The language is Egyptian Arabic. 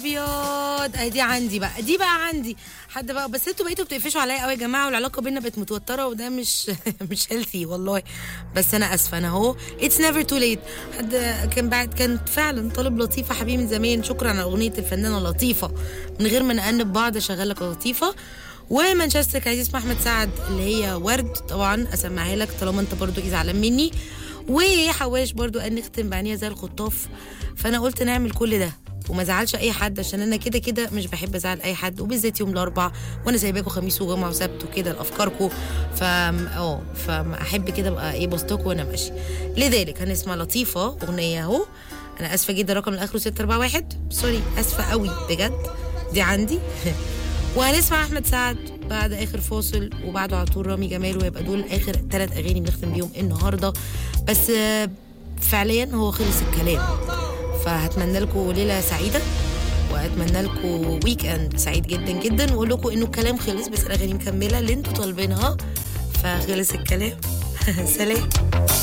ابيض اهي دي عندي بقى دي بقى عندي حد بقى بس انتوا بقيتوا بتقفشوا عليا قوي يا جماعه والعلاقه بينا بقت متوتره وده مش مش هيلثي والله بس انا اسفه انا اهو اتس نيفر تو ليت حد كان بعد كان فعلا طالب لطيفه حبيبي من زمان شكرا على اغنيه الفنانه لطيفه من غير ما نأنب بعض اشغل لك لطيفه ومانشستر كان عايز يسمع احمد سعد اللي هي ورد طبعا اسمعها لك طالما انت برضو ايه زعلان مني وحواش برضو قال نختم بعينيها زي الخطاف فانا قلت نعمل كل ده وما زعلش اي حد عشان انا كده كده مش بحب ازعل اي حد وبالذات يوم الاربع وانا سايباكم خميس وجمعه وسبت وكده لافكاركم ف اه فاحب كده ابقى ايه بسطكم وانا ماشي لذلك هنسمع لطيفه اغنيه اهو انا اسفه جدا رقم الاخر 641 سوري اسفه قوي بجد دي عندي وهنسمع احمد سعد بعد اخر فاصل وبعده على طول رامي جمال ويبقى دول اخر ثلاث اغاني بنختم بيهم النهارده بس آه، فعليا هو خلص الكلام فهتمنى لكم ليله سعيده واتمنى لكم ويك اند سعيد جدا جدا واقول لكم انه الكلام خلص بس الاغاني مكمله اللي انتوا طالبينها فخلص الكلام سلام